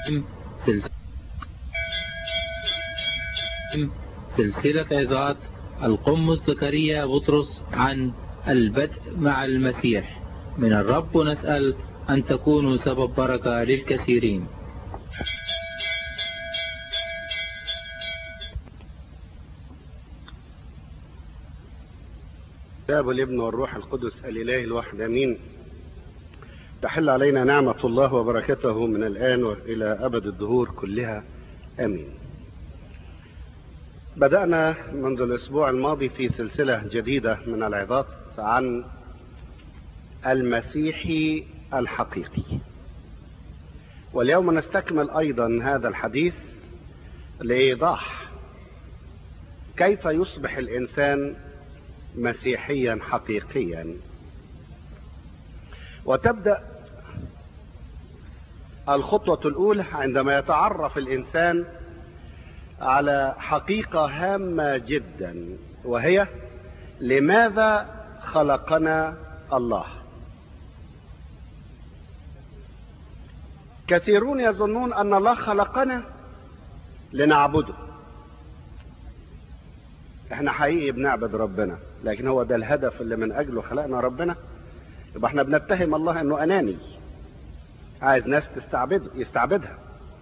سلسلة سلسلة عظات القم زكريا بطرس عن البدء مع المسيح من الرب نسأل أن تكونوا سبب بركة للكثيرين الاب والابن والروح القدس الاله الواحد امين تحل علينا نعمه الله وبركته من الان والى ابد الدهور كلها امين بدانا منذ الاسبوع الماضي في سلسله جديده من العظات عن المسيحي الحقيقي واليوم نستكمل ايضا هذا الحديث لايضاح كيف يصبح الانسان مسيحيا حقيقيا وتبدا الخطوه الاولى عندما يتعرف الانسان على حقيقه هامه جدا وهي لماذا خلقنا الله كثيرون يظنون ان الله خلقنا لنعبده احنا حقيقي بنعبد ربنا لكن هو ده الهدف اللي من اجله خلقنا ربنا يبقى احنا بنتهم الله انه اناني عايز ناس تستعبده يستعبدها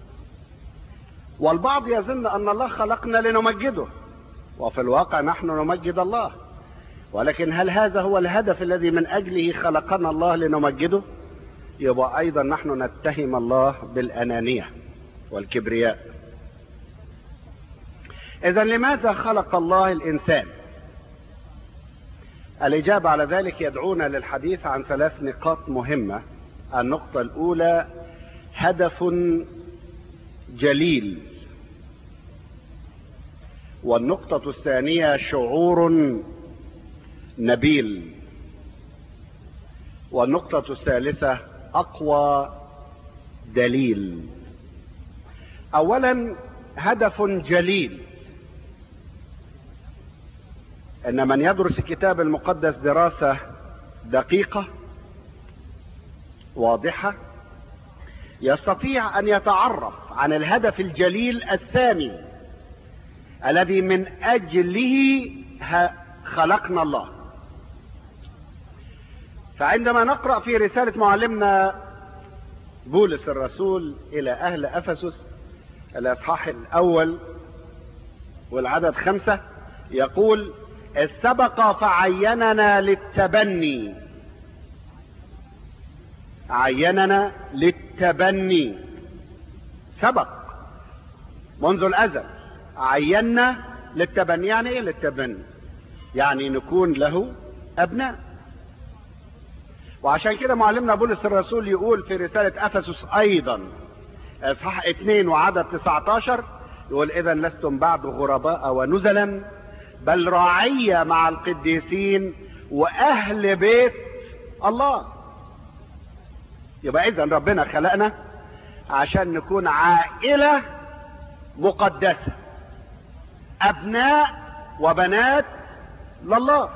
والبعض يظن ان الله خلقنا لنمجده وفي الواقع نحن نمجد الله ولكن هل هذا هو الهدف الذي من اجله خلقنا الله لنمجده يبقى ايضا نحن نتهم الله بالانانيه والكبرياء اذا لماذا خلق الله الانسان الاجابه على ذلك يدعونا للحديث عن ثلاث نقاط مهمه النقطه الاولى هدف جليل والنقطه الثانيه شعور نبيل والنقطه الثالثه اقوى دليل اولا هدف جليل ان من يدرس الكتاب المقدس دراسه دقيقه واضحه يستطيع ان يتعرف عن الهدف الجليل الثاني الذي من اجله خلقنا الله فعندما نقرا في رساله معلمنا بولس الرسول الى اهل افسس الاصحاح الاول والعدد خمسه يقول السبق فعيننا للتبني عيننا للتبني سبق منذ الازل عينا للتبني يعني ايه للتبني يعني نكون له ابناء وعشان كده معلمنا بولس الرسول يقول في رسالة افسس ايضا اصحاح 2 وعدد 19 يقول اذا لستم بعد غرباء ونزلا بل رعية مع القديسين واهل بيت الله يبقى اذا ربنا خلقنا عشان نكون عائلة مقدسة ابناء وبنات لله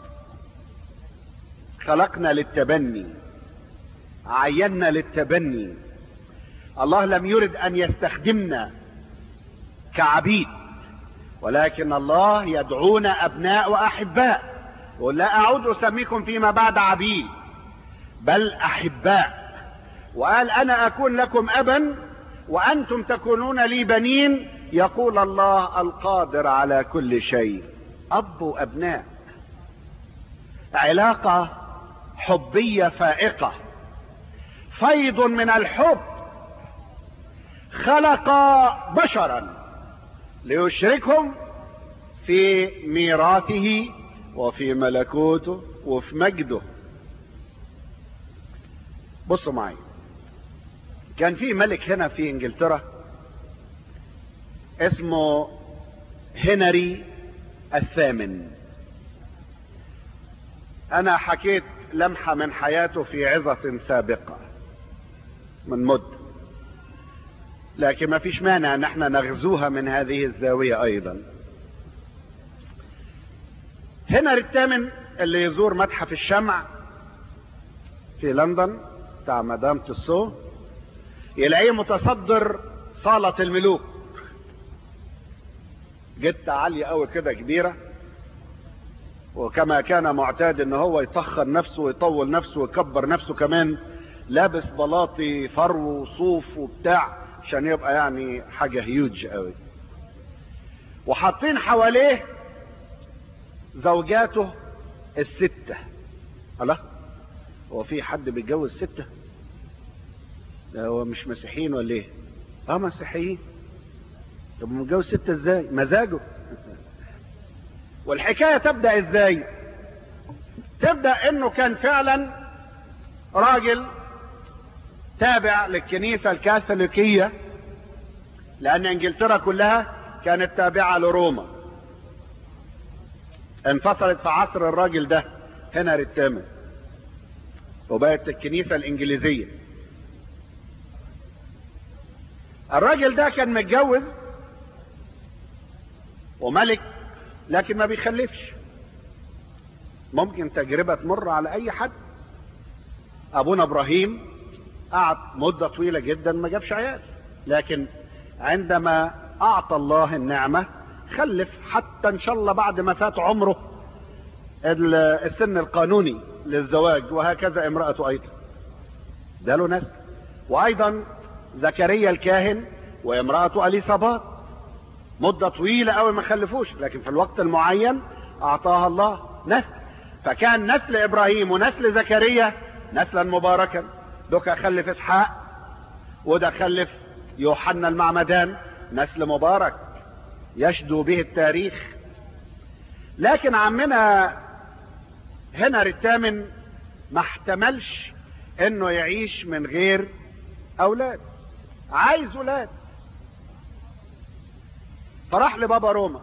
خلقنا للتبني عينا للتبني الله لم يرد ان يستخدمنا كعبيد ولكن الله يدعونا ابناء واحباء يقول لا اعود اسميكم فيما بعد عبيد بل احباء وقال انا اكون لكم ابا وانتم تكونون لي بنين يقول الله القادر على كل شيء اب وابناء علاقه حبيه فائقه فيض من الحب خلق بشرا ليشركهم في ميراثه وفي ملكوته وفي مجده بصوا معي كان في ملك هنا في انجلترا اسمه هنري الثامن انا حكيت لمحة من حياته في عظة سابقة من مدة لكن ما فيش مانع ان احنا نغزوها من هذه الزاوية ايضا هنا الثامن اللي يزور متحف الشمع في لندن بتاع مدام تسو يلاقيه متصدر صالة الملوك جتة عالية قوي كده كبيرة وكما كان معتاد ان هو يطخن نفسه ويطول نفسه ويكبر نفسه كمان لابس بلاطي فرو وصوف وبتاع عشان يبقى يعني حاجة هيوج قوي وحاطين حواليه زوجاته الستة الله هو في حد بيتجوز ستة ده هو مش مسيحيين ولا ايه اه مسيحيين طب متجوز ستة ازاي مزاجه والحكاية تبدأ ازاي تبدأ انه كان فعلا راجل تابع للكنيسة الكاثوليكية لان انجلترا كلها كانت تابعة لروما انفصلت في عصر الراجل ده هنري الثامن وبقت الكنيسة الانجليزية الراجل ده كان متجوز وملك لكن ما بيخلفش ممكن تجربة تمر على اي حد ابونا ابراهيم قعد مدة طويلة جدا ما جابش عيال لكن عندما اعطى الله النعمة خلف حتى ان شاء الله بعد ما فات عمره السن القانوني للزواج وهكذا امرأته ايضا ده له نسل وايضا زكريا الكاهن وامرأته اليصابات مدة طويلة قوي ما خلفوش لكن في الوقت المعين اعطاها الله نسل فكان نسل ابراهيم ونسل زكريا نسلا مباركا دوكا خلف اسحاق وده خلف يوحنا المعمدان نسل مبارك يشدو به التاريخ لكن عمنا هنري الثامن ما احتملش انه يعيش من غير اولاد عايز اولاد فراح لبابا روما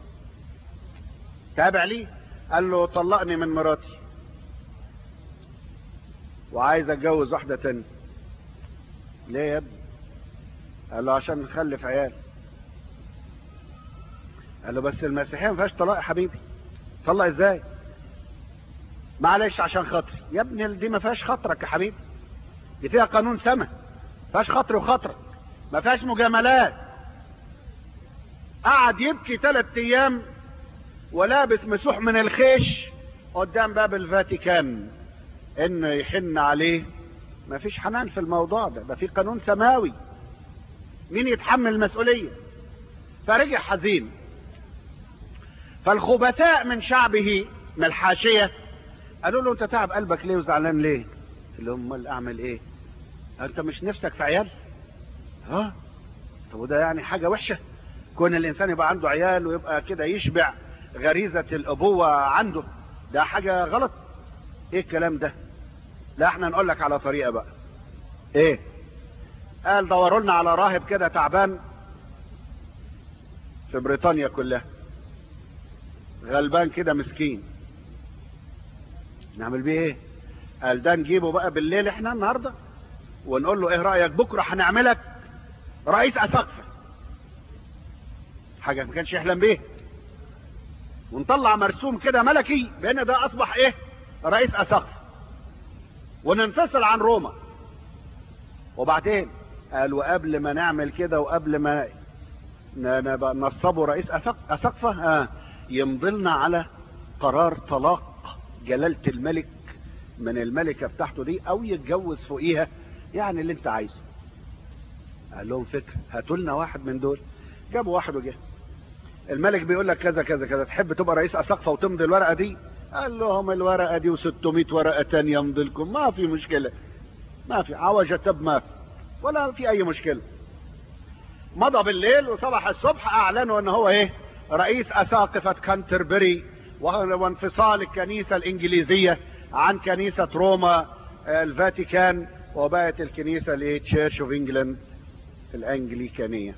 تابع ليه قال له طلقني من مراتي وعايز اتجوز واحدة تانية ليه يا ابني قال له عشان نخلف عيال قال له بس المسيحية ما فيهاش طلاق يا حبيبي طلق ازاي معلش عشان خاطري يا ابني دي ما فيهاش خاطرك يا حبيبي دي فيها قانون سما ما فيهاش خاطري وخاطرك ما فيهاش مجاملات قعد يبكي ثلاث ايام ولابس مسوح من الخيش قدام باب الفاتيكان انه يحن عليه ما فيش حنان في الموضوع ده ده في قانون سماوي مين يتحمل المسؤولية فرجع حزين فالخبثاء من شعبه من الحاشية قالوا له انت تعب قلبك ليه وزعلان ليه قال لهم امال اعمل ايه انت مش نفسك في عيال ها طب وده يعني حاجة وحشة كون الانسان يبقى عنده عيال ويبقى كده يشبع غريزة الابوة عنده ده حاجة غلط ايه الكلام ده لا احنا نقول لك على طريقة بقى ايه قال دوروا لنا على راهب كده تعبان في بريطانيا كلها غلبان كده مسكين نعمل بيه ايه قال ده نجيبه بقى بالليل احنا النهارده ونقول له ايه رايك بكره هنعملك رئيس اساقفه حاجه ما كانش يحلم بيه ونطلع مرسوم كده ملكي بان ده اصبح ايه رئيس اساقفه وننفصل عن روما وبعدين قال وقبل ما نعمل كده وقبل ما نصبه رئيس اسقفه آه يمضلنا على قرار طلاق جلالة الملك من الملكة بتاعته دي او يتجوز فوقيها يعني اللي انت عايزه قال لهم فكرة هاتوا لنا واحد من دول جابوا واحد وجه الملك بيقول لك كذا كذا كذا تحب تبقى رئيس اسقفه وتمضي الورقه دي قال لهم الورقه دي و600 ورقه تانية يمضي لكم ما في مشكله ما في عوجة تب ما في ولا في اي مشكله مضى بالليل وصبح الصبح اعلنوا ان هو ايه رئيس اساقفه كانتربري وانفصال الكنيسه الانجليزيه عن كنيسه روما الفاتيكان وبقت الكنيسه اللي تشيرش اوف انجلاند الانجليكانيه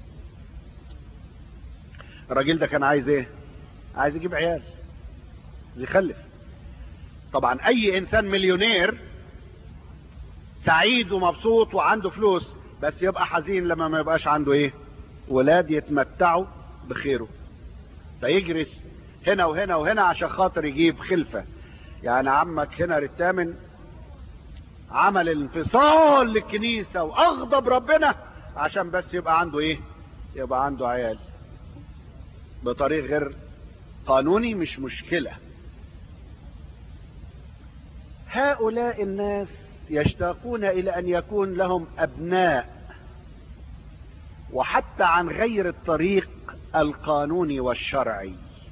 الراجل ده كان عايز ايه عايز يجيب عيال يخلف طبعا اي انسان مليونير سعيد ومبسوط وعنده فلوس بس يبقى حزين لما ما يبقاش عنده ايه ولاد يتمتعوا بخيره فيجرس هنا وهنا وهنا عشان خاطر يجيب خلفة يعني عمك هنا الثامن عمل انفصال للكنيسة واغضب ربنا عشان بس يبقى عنده ايه يبقى عنده عيال بطريق غير قانوني مش مشكلة هؤلاء الناس يشتاقون الى ان يكون لهم ابناء وحتى عن غير الطريق القانوني والشرعي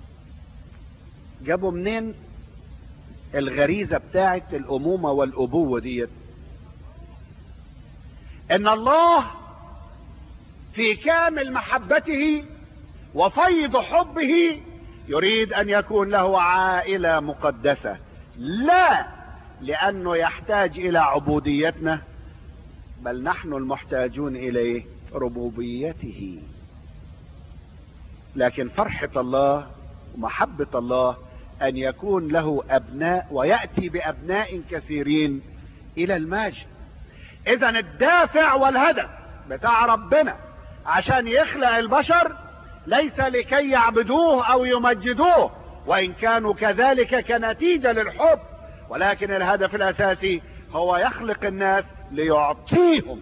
جابوا منين الغريزة بتاعت الامومة والابوة ديت ان الله في كامل محبته وفيض حبه يريد ان يكون له عائلة مقدسة لا لانه يحتاج الى عبوديتنا بل نحن المحتاجون اليه ربوبيته لكن فرحة الله ومحبة الله ان يكون له ابناء ويأتي بابناء كثيرين الى المجد اذا الدافع والهدف بتاع ربنا عشان يخلق البشر ليس لكي يعبدوه او يمجدوه وان كانوا كذلك كنتيجة للحب ولكن الهدف الاساسي هو يخلق الناس ليعطيهم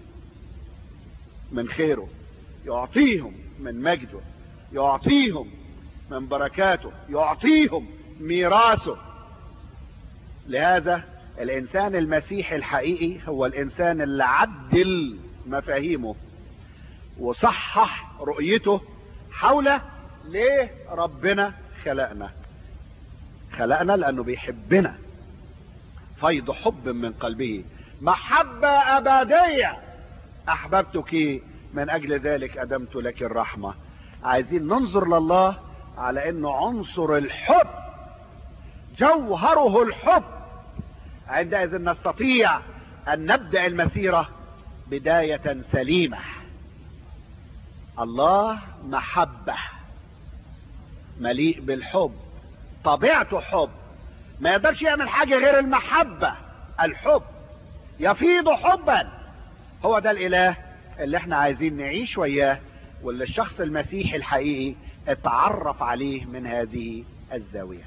من خيره يعطيهم من مجده يعطيهم من بركاته يعطيهم ميراثه لهذا الانسان المسيحي الحقيقي هو الانسان اللي عدل مفاهيمه وصحح رؤيته حول ليه ربنا خلقنا خلقنا لانه بيحبنا فيض حب من قلبه محبة ابدية احببتك من اجل ذلك ادمت لك الرحمة عايزين ننظر لله على انه عنصر الحب جوهره الحب عندئذ نستطيع ان نبدأ المسيرة بداية سليمة الله محبة مليء بالحب طبيعته حب ما يقدرش يعمل حاجة غير المحبة الحب يفيض حبا هو ده الاله اللي احنا عايزين نعيش وياه واللي الشخص المسيحي الحقيقي اتعرف عليه من هذه الزاوية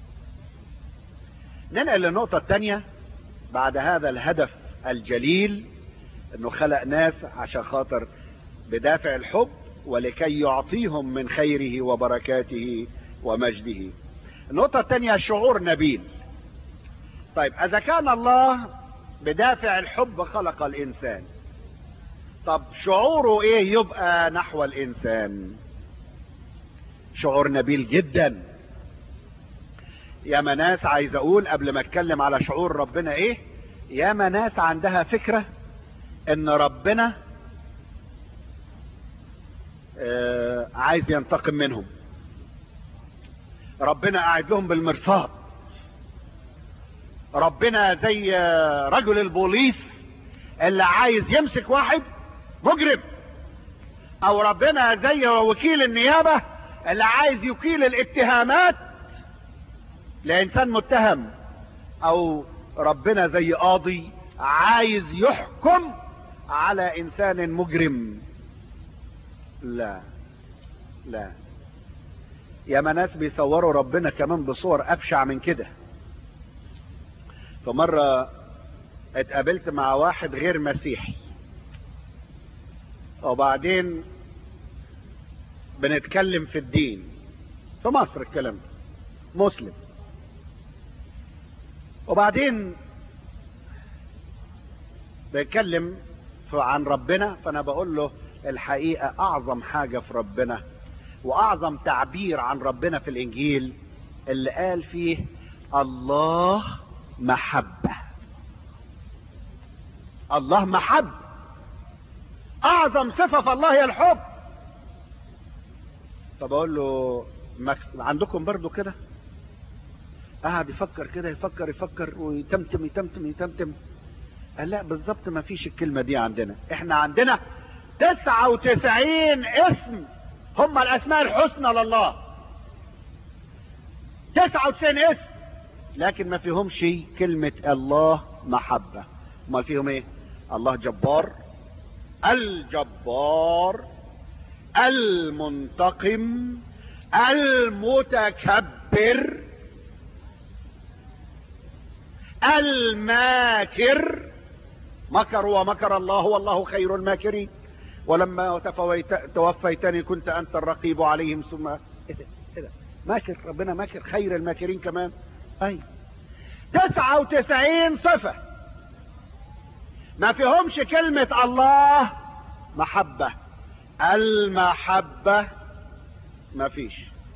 ننقل للنقطة الثانية بعد هذا الهدف الجليل انه خلق ناس عشان خاطر بدافع الحب ولكي يعطيهم من خيره وبركاته ومجده النقطة الثانية شعور نبيل طيب اذا كان الله بدافع الحب خلق الانسان طب شعوره ايه يبقى نحو الانسان شعور نبيل جدا يا ناس عايز اقول قبل ما اتكلم على شعور ربنا ايه يا ناس عندها فكرة ان ربنا آه عايز ينتقم منهم ربنا قاعد لهم بالمرصاد ربنا زي رجل البوليس اللي عايز يمسك واحد مجرم او ربنا زي وكيل النيابة اللي عايز يكيل الاتهامات لانسان متهم او ربنا زي قاضي عايز يحكم على انسان مجرم لا لا يا ناس بيصوروا ربنا كمان بصور ابشع من كده فمرة اتقابلت مع واحد غير مسيحي وبعدين بنتكلم في الدين في مصر الكلام ده مسلم وبعدين بيتكلم عن ربنا فانا بقول له الحقيقة اعظم حاجة في ربنا واعظم تعبير عن ربنا في الانجيل اللي قال فيه الله محبة الله محب اعظم صفة في الله هي الحب فبقول له عندكم برضو كده قعد يفكر كده يفكر يفكر ويتمتم يتمتم يتمتم قال لا بالظبط ما فيش الكلمة دي عندنا احنا عندنا تسعة وتسعين اسم هم الاسماء الحسنى لله تسعة وتسعين اسم لكن ما فيهمش كلمة الله محبة ما فيهم ايه الله جبار الجبار المنتقم المتكبر الماكر مكر ومكر الله والله خير الماكرين ولما تفويت توفيتني كنت انت الرقيب عليهم ثم ايه ده ايه ده ماكر ربنا ماكر خير الماكرين كمان اي تسعة وتسعين صفة ما فيهمش كلمة الله محبة المحبة ما فيش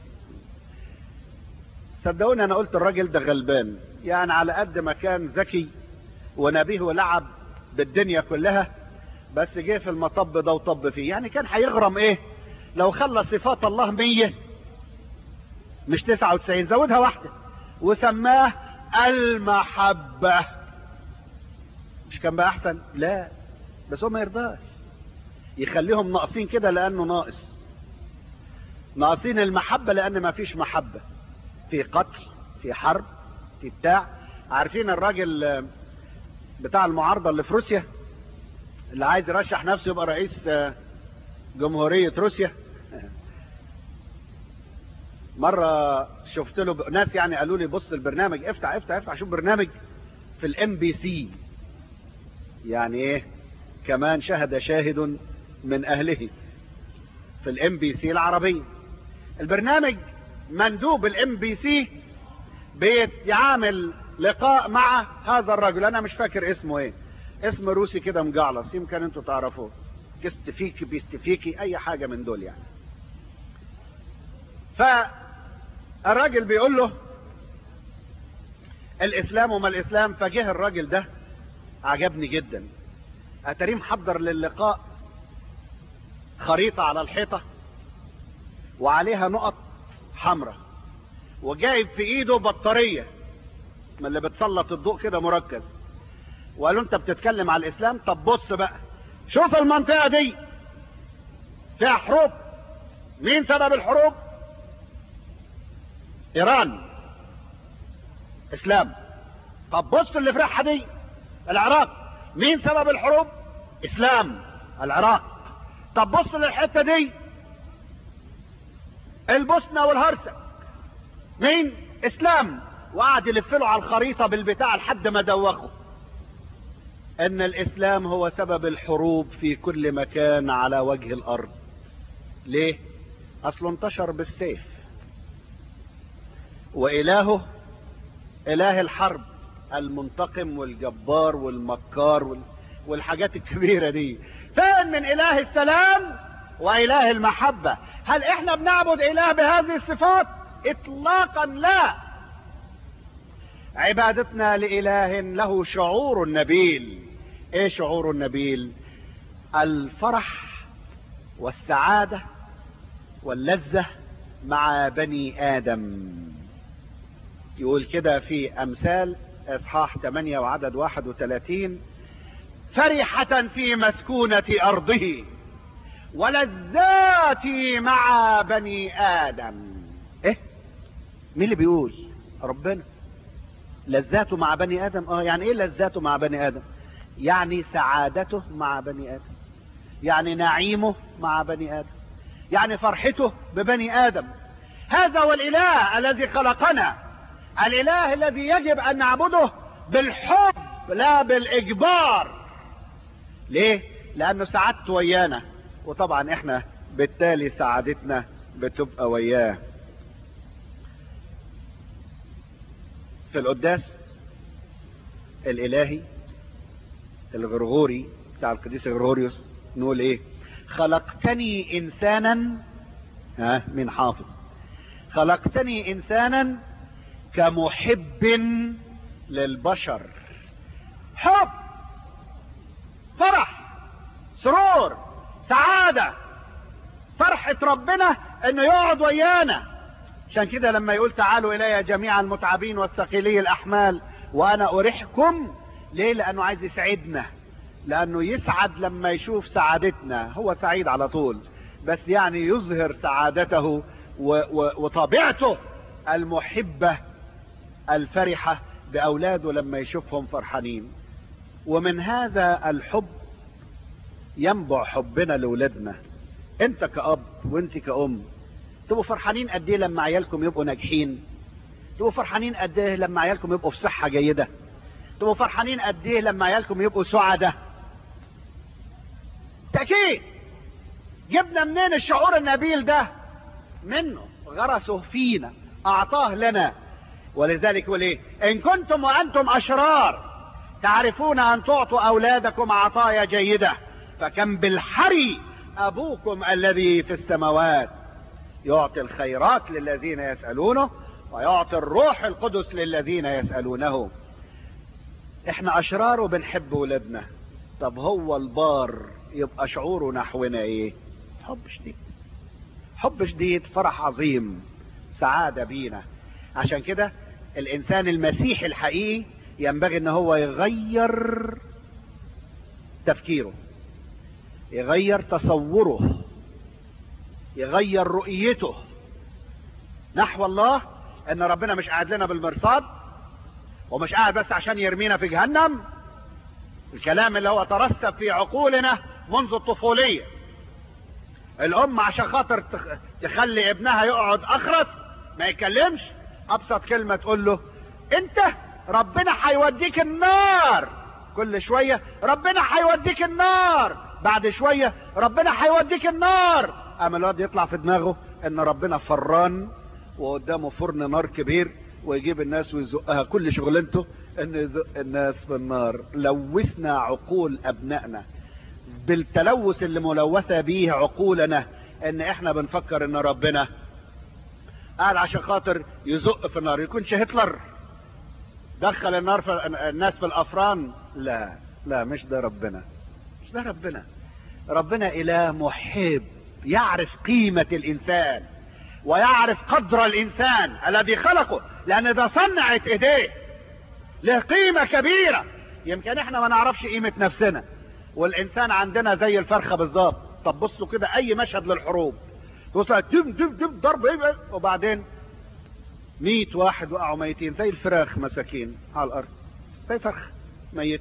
صدقوني انا قلت الراجل ده غلبان يعني على قد ما كان ذكي ونبيه ولعب بالدنيا كلها بس جه في المطب ده وطب فيه يعني كان هيغرم ايه لو خلى صفات الله مية مش تسعة وتسعين زودها واحدة وسماه المحبة مش كان بقى احسن لا بس هو ما يرضاش يخليهم ناقصين كده لانه ناقص ناقصين المحبة لان ما فيش محبة في قتل في حرب في بتاع عارفين الراجل بتاع المعارضة اللي في روسيا اللي عايز يرشح نفسه يبقى رئيس جمهورية روسيا مرة شفت له ناس يعني قالوا لي بص البرنامج افتح افتح افتح شوف برنامج في الام بي سي يعني ايه كمان شهد شاهد من اهله في الام بي سي العربية البرنامج مندوب الام بي سي بيعمل لقاء مع هذا الرجل انا مش فاكر اسمه ايه اسم روسي كده مجعلص يمكن انتوا تعرفوه كستفيكي بيستفيكي اي حاجة من دول يعني فالراجل بيقول له الاسلام وما الاسلام فجه الراجل ده عجبني جدا اتريه محضر للقاء خريطة على الحيطة وعليها نقط حمراء وجايب في ايده بطارية من اللي بتسلط الضوء كده مركز وقالوا انت بتتكلم على الاسلام طب بص بقى شوف المنطقة دي فيها حروب مين سبب الحروب ايران اسلام طب بص اللي في ريحها دي العراق مين سبب الحروب اسلام العراق طب بص للحته دي البوسنه والهرسك مين اسلام وقعد يلف له على الخريطه بالبتاع لحد ما دوخه ان الاسلام هو سبب الحروب في كل مكان على وجه الارض ليه اصله انتشر بالسيف والهه اله الحرب المنتقم والجبار والمكار وال... والحاجات الكبيرة دي فين من اله السلام واله المحبة هل احنا بنعبد اله بهذه الصفات اطلاقا لا عبادتنا لإله له شعور نبيل ايه شعور النبيل الفرح والسعادة واللذة مع بني آدم يقول كده في أمثال إصحاح 8 وعدد 31 فرحة في مسكونة أرضه ولذات مع بني آدم إيه مين اللي بيقول ربنا لذاته مع بني آدم اه يعني ايه لذاته مع بني آدم يعني سعادته مع بني آدم يعني نعيمه مع بني آدم يعني فرحته ببني آدم هذا هو الإله الذي خلقنا الإله الذي يجب أن نعبده بالحب لا بالإجبار ليه؟ لأنه سعادته ويانا وطبعا احنا بالتالي سعادتنا بتبقى وياه في القداس الإلهي الغرغوري بتاع القديس غرغوريوس نقول ايه خلقتني انسانا ها من حافظ خلقتني انسانا كمحب للبشر حب فرح سرور سعادة فرحة ربنا انه يقعد ويانا عشان كده لما يقول تعالوا الي جميع المتعبين والثقيلي الاحمال وانا اريحكم ليه لانه عايز يسعدنا لانه يسعد لما يشوف سعادتنا هو سعيد على طول بس يعني يظهر سعادته و و وطبيعته المحبة الفرحة باولاده لما يشوفهم فرحانين ومن هذا الحب ينبع حبنا لاولادنا انت كأب وانت كأم تبقوا فرحانين قد ايه لما عيالكم يبقوا ناجحين تبقوا فرحانين قد ايه لما عيالكم يبقوا في صحة جيدة تبقوا فرحانين قد ايه لما عيالكم يبقوا سعداء تأكيد جبنا منين الشعور النبيل ده منه غرسه فينا اعطاه لنا ولذلك يقول ايه ان كنتم وانتم اشرار تعرفون ان تعطوا اولادكم عطايا جيدة فكم بالحري ابوكم الذي في السماوات يعطي الخيرات للذين يسألونه ويعطي الروح القدس للذين يسألونه احنا اشرار وبنحب ولادنا طب هو البار يبقى شعوره نحونا ايه حب شديد حب شديد فرح عظيم سعادة بينا عشان كده الانسان المسيحي الحقيقي ينبغي ان هو يغير تفكيره يغير تصوره يغير رؤيته نحو الله ان ربنا مش قاعد لنا بالمرصاد ومش قاعد بس عشان يرمينا في جهنم الكلام اللي هو ترسب في عقولنا منذ الطفولية الام عشان خاطر تخلي ابنها يقعد اخرس ما يتكلمش ابسط كلمة تقول له انت ربنا هيوديك النار كل شوية ربنا هيوديك النار بعد شوية ربنا هيوديك النار اما الواد يطلع في دماغه ان ربنا فران وقدامه فرن نار كبير ويجيب الناس ويزقها كل شغلانته ان يزق الناس في النار لوثنا عقول ابنائنا بالتلوث اللي ملوثة به عقولنا ان احنا بنفكر ان ربنا قال عشان خاطر يزق في النار يكونش هتلر دخل النار في الناس في الافران لا لا مش ده ربنا مش ده ربنا ربنا اله محب يعرف قيمة الانسان ويعرف قدر الانسان الذي خلقه لان ده صنعة ايديه له قيمة كبيرة يمكن احنا ما نعرفش قيمة نفسنا والانسان عندنا زي الفرخة بالظبط طب بصوا كده اي مشهد للحروب توصل دم دم دم ضرب ايه وبعدين ميت واحد وقعوا ميتين زي الفراخ مساكين على الارض زي فرخ ميت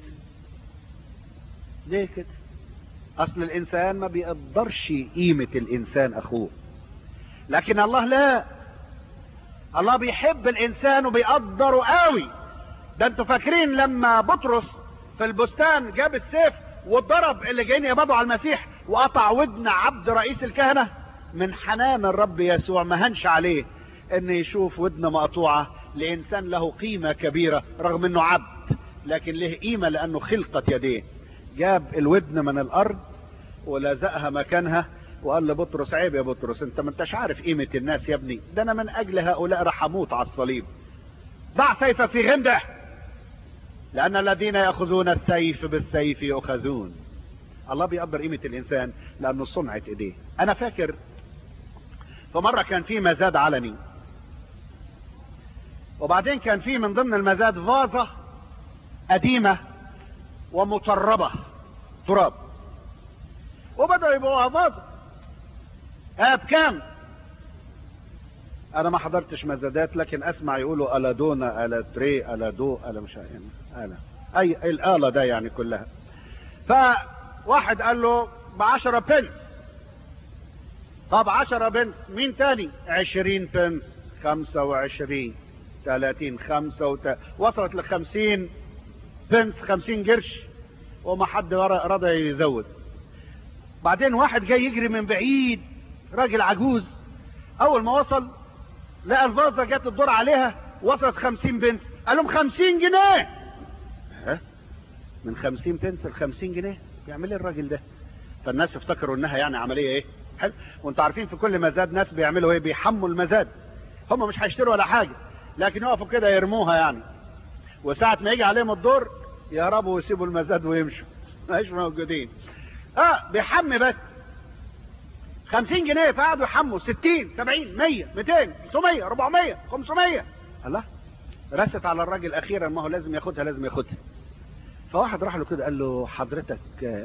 ليه كده اصل الانسان ما بيقدرش قيمة الانسان اخوه لكن الله لا الله بيحب الانسان وبيقدره قوي ده انتوا فاكرين لما بطرس في البستان جاب السيف وضرب اللي جايين يبادوا على المسيح وقطع ودن عبد رئيس الكهنة من حنان الرب يسوع ما هنش عليه ان يشوف ودن مقطوعة لانسان له قيمة كبيرة رغم انه عبد لكن له قيمة لانه خلقت يديه جاب الودن من الارض ولزقها مكانها وقال لبطرس عيب يا بطرس انت ما انتش عارف قيمة الناس يا ابني ده انا من اجل هؤلاء راح اموت على الصليب ضع سيفك في غمده لان الذين ياخذون السيف بالسيف يؤخذون الله بيقدر قيمة الانسان لانه صنعة ايديه انا فاكر فمرة كان في مزاد علني وبعدين كان في من ضمن المزاد فازة قديمة ومطربة تراب وبدأوا يبقوا فازة اه بكام انا ما حضرتش مزادات لكن اسمع يقولوا الا دونا الا تري الا دو الا مش يعني الا اي الاله ده يعني كلها فواحد قال له بعشرة بنس طب عشرة بنس مين تاني عشرين بنس خمسة وعشرين ثلاثين خمسة وت... وصلت لخمسين بنس خمسين قرش وما حد رضى يزود بعدين واحد جاي يجري من بعيد راجل عجوز اول ما وصل لقى الفازة جت الدور عليها وصلت خمسين بنت قال لهم خمسين جنيه ها من خمسين بنت لخمسين جنيه بيعمل ايه الراجل ده فالناس افتكروا انها يعني عملية ايه حلو وانتوا عارفين في كل مزاد ناس بيعملوا ايه بيحموا المزاد هم مش هيشتروا ولا حاجة لكن يقفوا كده يرموها يعني وساعة ما يجي عليهم الدور يهربوا ويسيبوا المزاد ويمشوا مش موجودين اه بيحمي بس خمسين جنيه فقعدوا يحموا ستين سبعين مية ميتين ستمية ربعمية خمسمية الله رست على الراجل اخيرا ما هو لازم ياخدها لازم ياخدها فواحد راح له كده قال له حضرتك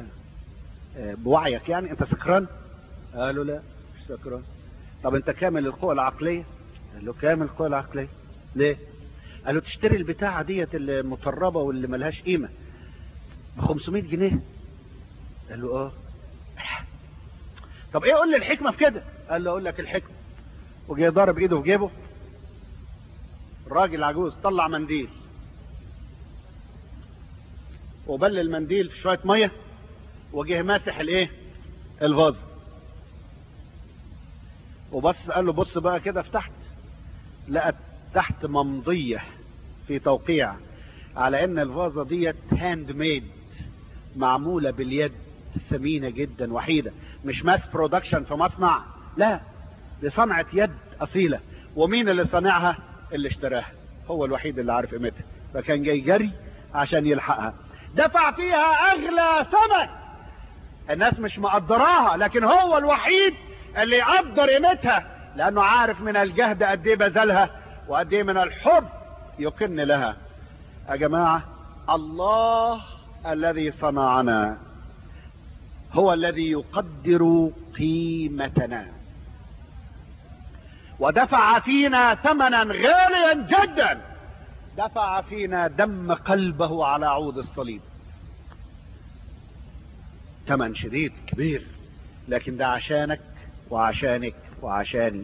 بوعيك يعني انت سكران قال له لا مش سكران طب انت كامل القوة العقلية قال له كامل القوة العقلية ليه قال له تشتري البتاعة ديت المطربة واللي ملهاش قيمة ب 500 جنيه قال له اه طب ايه قول لي الحكمة في كده قال له اقول لك الحكمة وجاي ضارب ايده في جيبه الراجل عجوز طلع منديل وبل المنديل في شويه ميه وجه ماسح الايه الفاز وبص قال له بص بقى كده في تحت لقت تحت ممضيه في توقيع على ان الفازه ديت هاند ميد معموله باليد ثمينه جدا وحيده مش ماس برودكشن في مصنع لا دي صنعه يد اصيله ومين اللي صنعها اللي اشتراها هو الوحيد اللي عارف قيمتها فكان جاي جري عشان يلحقها دفع فيها اغلى ثمن الناس مش مقدراها لكن هو الوحيد اللي يقدر قيمتها لانه عارف من الجهد قد ايه بذلها وقد ايه من الحب يكن لها يا جماعه الله الذي صنعنا هو الذي يقدر قيمتنا ودفع فينا ثمنا غاليا جدا دفع فينا دم قلبه على عود الصليب ثمن شديد كبير لكن ده عشانك وعشانك وعشاني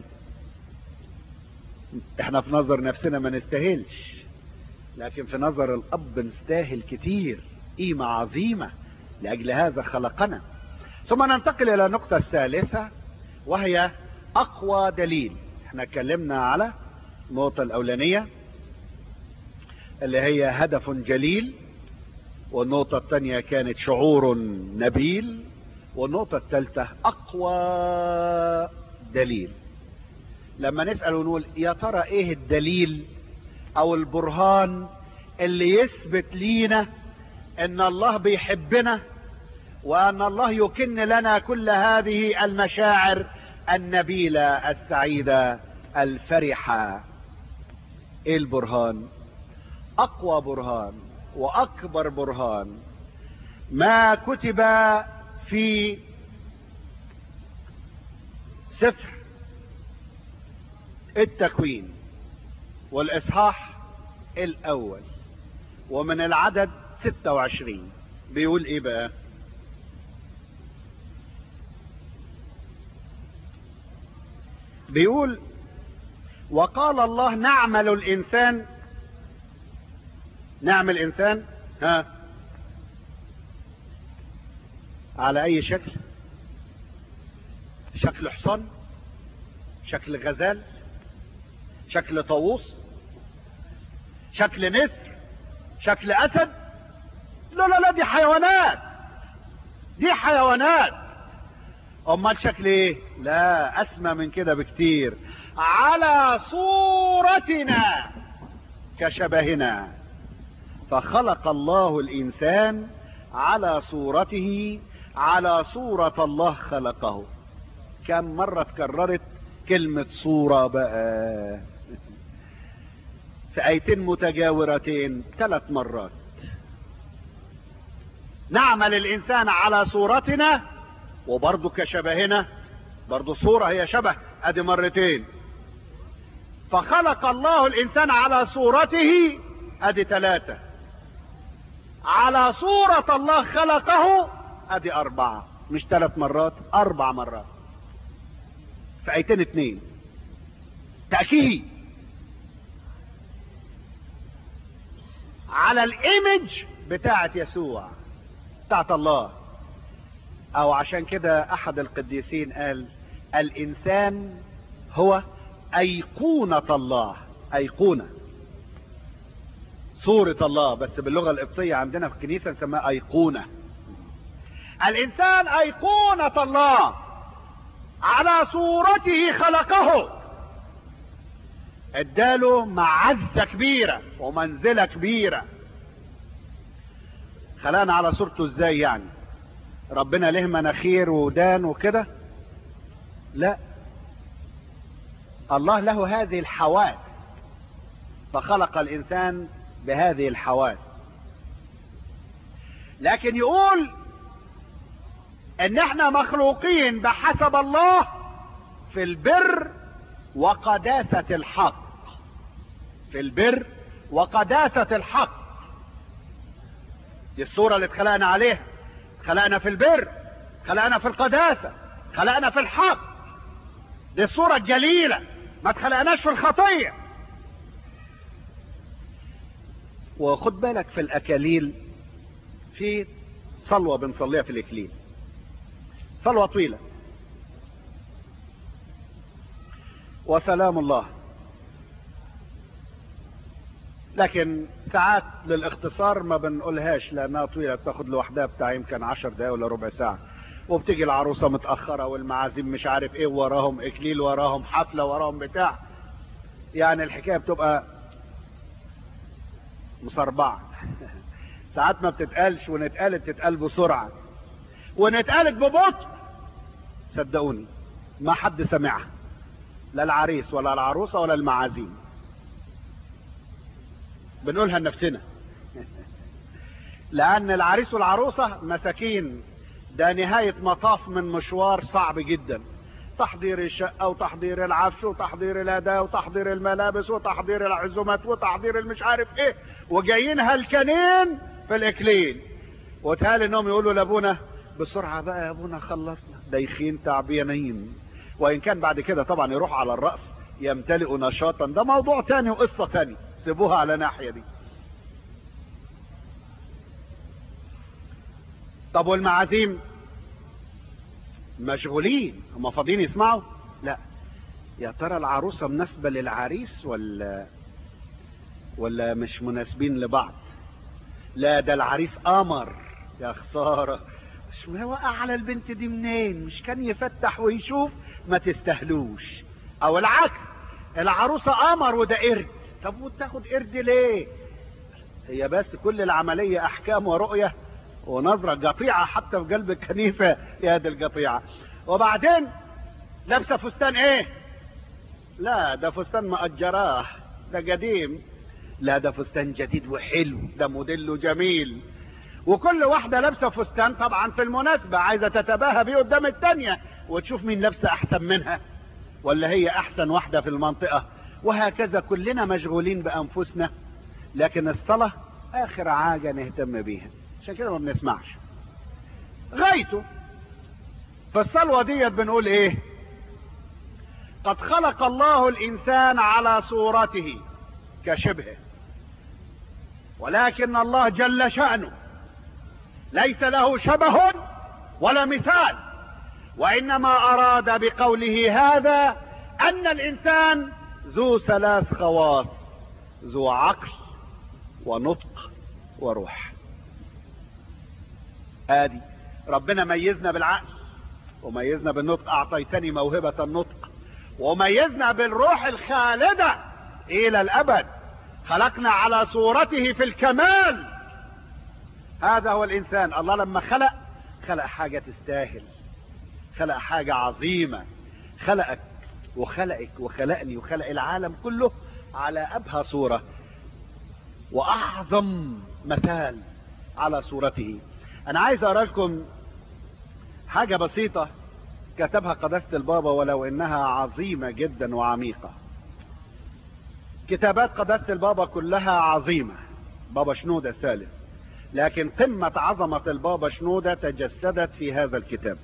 احنا في نظر نفسنا ما نستاهلش لكن في نظر الاب نستاهل كتير قيمة عظيمة لأجل هذا خلقنا ثم ننتقل إلى النقطة الثالثة وهي أقوى دليل احنا اتكلمنا على النقطة الأولانية اللي هي هدف جليل والنقطة الثانية كانت شعور نبيل والنقطة الثالثة أقوى دليل لما نسأل ونقول يا ترى إيه الدليل أو البرهان اللي يثبت لينا ان الله بيحبنا وان الله يكن لنا كل هذه المشاعر النبيلة السعيدة الفرحة ايه البرهان اقوى برهان واكبر برهان ما كتب في سفر التكوين والاصحاح الاول ومن العدد 26 بيقول ايه بقى بيقول وقال الله نعمل الانسان نعمل انسان ها على اي شكل شكل حصان شكل غزال شكل طاووس شكل نسر شكل اسد لا لا لا دي حيوانات دي حيوانات امال شكل ايه لا اسمى من كده بكتير على صورتنا كشبهنا فخلق الله الانسان على صورته على صورة الله خلقه كم مرة تكررت كلمة صورة بقى في ايتين متجاورتين ثلاث مرات نعمل الانسان على صورتنا وبرضه كشبهنا برضه صورة هي شبه ادي مرتين فخلق الله الانسان على صورته ادي ثلاثة على صورة الله خلقه ادي اربعة مش ثلاث مرات اربع مرات في ايتين اتنين تأكيد على الايمج بتاعت يسوع بتاعت الله او عشان كده احد القديسين قال الانسان هو ايقونة الله ايقونة صورة الله بس باللغة القبطية عندنا في الكنيسة نسميها ايقونة الانسان ايقونة الله على صورته خلقه اداله معزة كبيرة ومنزلة كبيرة خلقنا على صورته ازاي يعني ربنا له مناخير ودان وكده لا الله له هذه الحواس فخلق الانسان بهذه الحواس لكن يقول ان احنا مخلوقين بحسب الله في البر وقداسة الحق في البر وقداسة الحق دي الصورة اللي اتخلقنا عليها خلقنا في البر خلقنا في القداسة خلقنا في الحق دي الصورة الجليلة ما اتخلقناش في الخطية وخد بالك في الأكاليل في صلوة بنصليها في الإكليل صلوة طويلة وسلام الله لكن ساعات للاختصار ما بنقولهاش لانها طويله تاخد لوحدها بتاع يمكن عشر دقايق ولا ربع ساعه وبتيجي العروسه متاخره والمعازيم مش عارف ايه وراهم اكليل وراهم حفله وراهم بتاع يعني الحكايه بتبقى مصربعه ساعات ما بتتقالش ونتقالت تتقال بسرعه ونتقالت ببطء صدقوني ما حد سمعها لا العريس ولا العروسه ولا المعازيم بنقولها لنفسنا لان العريس والعروسه مساكين ده نهايه مطاف من مشوار صعب جدا تحضير الشقه وتحضير العفش وتحضير الاداء وتحضير الملابس وتحضير العزومات وتحضير المش عارف ايه وجايين هلكانين في الاكليل وتهال انهم يقولوا لابونا بسرعه بقى يا ابونا خلصنا دايخين تعبانين وان كان بعد كده طبعا يروح على الراس يمتلئوا نشاطا ده موضوع تاني وقصه تاني سيبوها على ناحيه دي طب والمعازيم مشغولين هم فاضيين يسمعوا لا يا ترى العروسه مناسبه للعريس ولا ولا مش مناسبين لبعض لا ده العريس قمر يا خساره مش وقع على البنت دي منين مش كان يفتح ويشوف ما تستهلوش او العكس العروسه قمر وده قرد طب وتاخد قرد ليه هي بس كل العمليه احكام ورؤيه ونظرة قطيعة حتى في قلب الكنيفة يا دي القطيعة وبعدين لابسة فستان ايه لا ده فستان مأجراه ده قديم لا ده فستان جديد وحلو ده موديله جميل وكل واحدة لابسة فستان طبعا في المناسبة عايزة تتباهى بيه قدام التانية وتشوف مين لابسة احسن منها ولا هي احسن واحدة في المنطقة وهكذا كلنا مشغولين بانفسنا لكن الصلاة اخر حاجة نهتم بيها عشان كده ما بنسمعش غايته فالصلوة ديت بنقول ايه قد خلق الله الانسان على صورته كشبهه ولكن الله جل شأنه ليس له شبه ولا مثال وانما اراد بقوله هذا ان الانسان ذو ثلاث خواص ذو عقل ونطق وروح ادي ربنا ميزنا بالعقل وميزنا بالنطق اعطيتني موهبة النطق وميزنا بالروح الخالدة الى الابد خلقنا على صورته في الكمال هذا هو الانسان الله لما خلق خلق حاجة تستاهل خلق حاجة عظيمة خلقك وخلقك وخلقني وخلق العالم كله على ابهى صورة واعظم مثال على صورته انا عايز اقرا لكم حاجة بسيطة كتبها قداسة البابا ولو انها عظيمة جدا وعميقة كتابات قداسة البابا كلها عظيمة بابا شنودة الثالث لكن قمة عظمة البابا شنودة تجسدت في هذا الكتاب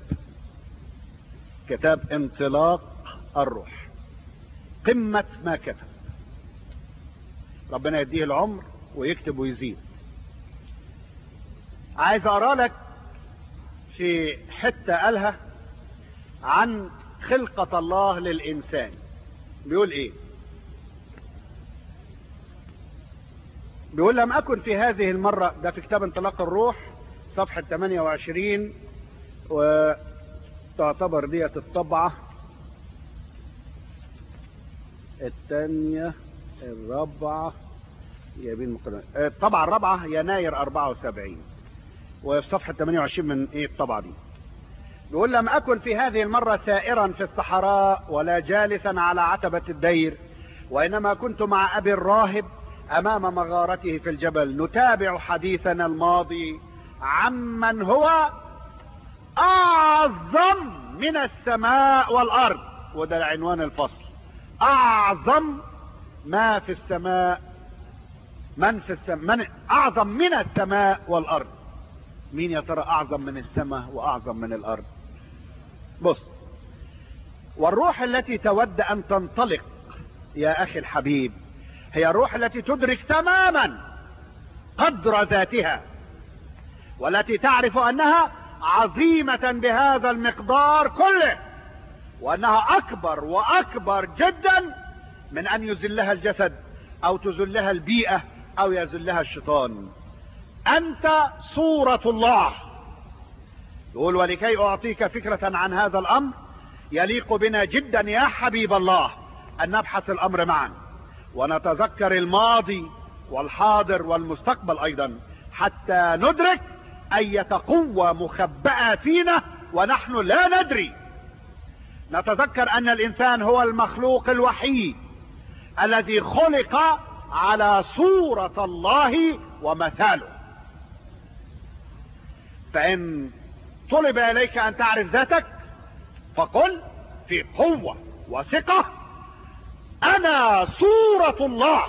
كتاب انطلاق الروح قمة ما كتب ربنا يديه العمر ويكتب ويزيد عايز اقرا لك في حتة قالها عن خلقة الله للإنسان بيقول إيه بيقول لم أكن في هذه المرة ده في كتاب انطلاق الروح صفحة 28 وتعتبر ديت الطبعة الثانية الرابعة يبين مقرن الطبعة الرابعة يناير 74 وفي صفحة 28 من ايه الطبعة دي بيقول لم أكن في هذه المرة سائرا في الصحراء ولا جالسا على عتبة الدير وإنما كنت مع أبي الراهب أمام مغارته في الجبل نتابع حديثنا الماضي عمن هو أعظم من السماء والأرض وده عنوان الفصل أعظم ما في السماء من في السماء من أعظم من السماء والأرض مين يا ترى أعظم من السماء وأعظم من الأرض بص والروح التي تود أن تنطلق يا أخي الحبيب هي الروح التي تدرك تماما قدر ذاتها والتي تعرف انها عظيمة بهذا المقدار كله وانها اكبر واكبر جدا من ان يذلها الجسد او تذلها البيئة او يذلها الشيطان انت صورة الله يقول ولكي اعطيك فكرة عن هذا الامر يليق بنا جدا يا حبيب الله ان نبحث الامر معا ونتذكر الماضي والحاضر والمستقبل ايضا حتى ندرك اية قوة مخبأة فينا ونحن لا ندري نتذكر ان الانسان هو المخلوق الوحيد الذي خلق على صورة الله ومثاله فان طلب اليك ان تعرف ذاتك فقل في قوة وثقة انا صورة الله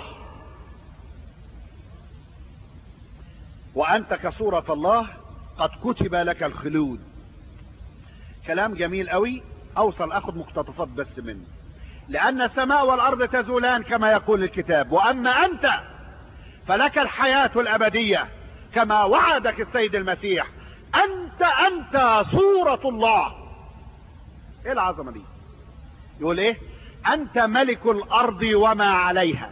وانت كصورة الله قد كتب لك الخلود كلام جميل قوي اوصل اخد مقتطفات بس منه لان السماء والارض تزولان كما يقول الكتاب واما انت فلك الحياة الابدية كما وعدك السيد المسيح انت انت صورة الله ايه العظمة دي يقول ايه انت ملك الارض وما عليها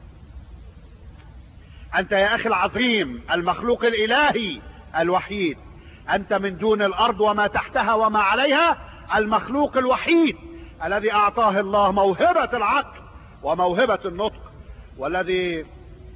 انت يا اخي العظيم المخلوق الالهي الوحيد انت من دون الارض وما تحتها وما عليها المخلوق الوحيد الذي اعطاه الله موهبة العقل وموهبة النطق والذي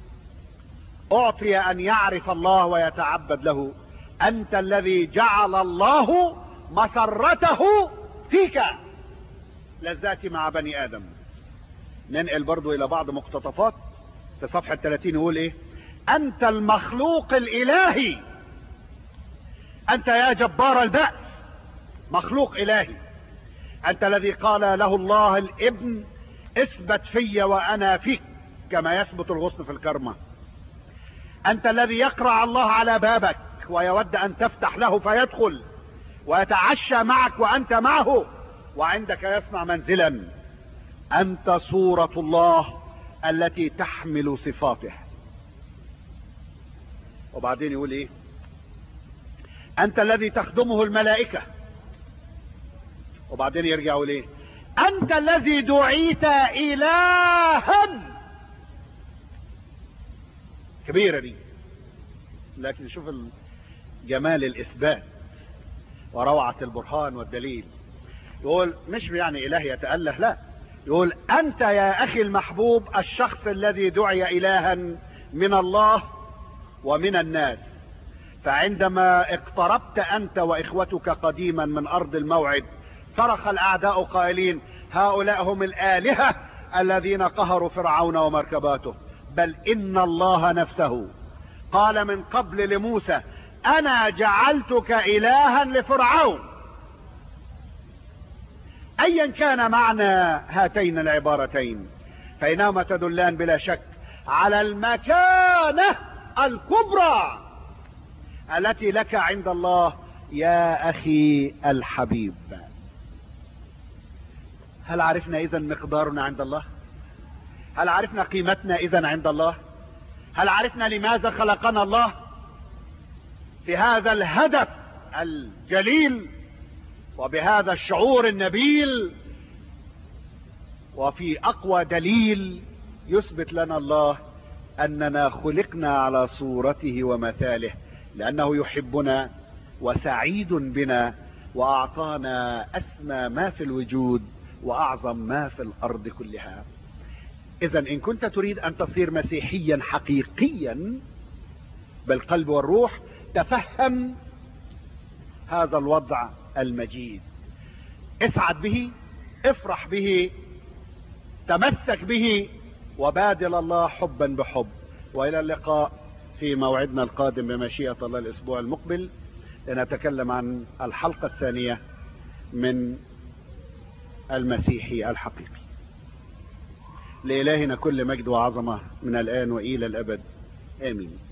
اعطي ان يعرف الله ويتعبد له انت الذي جعل الله مسرته فيك لذات مع بني ادم ننقل برضو الى بعض مقتطفات في صفحة 30 يقول ايه انت المخلوق الالهي انت يا جبار البأس مخلوق الهي انت الذي قال له الله الابن اثبت في وانا فيك كما يثبت الغصن في الكرمة انت الذي يقرع الله على بابك ويود ان تفتح له فيدخل ويتعشى معك وانت معه وعندك يصنع منزلا انت صورة الله التي تحمل صفاته وبعدين يقول ايه انت الذي تخدمه الملائكة وبعدين يرجع يقول ايه انت الذي دعيت الها كبيرة دي لكن شوف جمال الاثبات وروعة البرهان والدليل يقول مش يعني اله يتأله لا يقول انت يا اخي المحبوب الشخص الذي دعي الها من الله ومن الناس فعندما اقتربت انت واخوتك قديما من ارض الموعد صرخ الاعداء قائلين هؤلاء هم الالهة الذين قهروا فرعون ومركباته بل ان الله نفسه قال من قبل لموسى انا جعلتك الها لفرعون ايا كان معنى هاتين العبارتين فانهما تدلان بلا شك على المكانة الكبرى التي لك عند الله يا اخي الحبيب هل عرفنا اذا مقدارنا عند الله هل عرفنا قيمتنا اذا عند الله هل عرفنا لماذا خلقنا الله في هذا الهدف الجليل وبهذا الشعور النبيل وفي اقوى دليل يثبت لنا الله اننا خلقنا على صورته ومثاله لانه يحبنا وسعيد بنا واعطانا اسمى ما في الوجود واعظم ما في الارض كلها اذا ان كنت تريد ان تصير مسيحيا حقيقيا بالقلب والروح تفهم هذا الوضع المجيد اسعد به افرح به تمسك به وبادل الله حبا بحب والى اللقاء في موعدنا القادم بمشيئة الله الاسبوع المقبل لنتكلم عن الحلقة الثانية من المسيحي الحقيقي لإلهنا كل مجد وعظمة من الآن وإلى الأبد آمين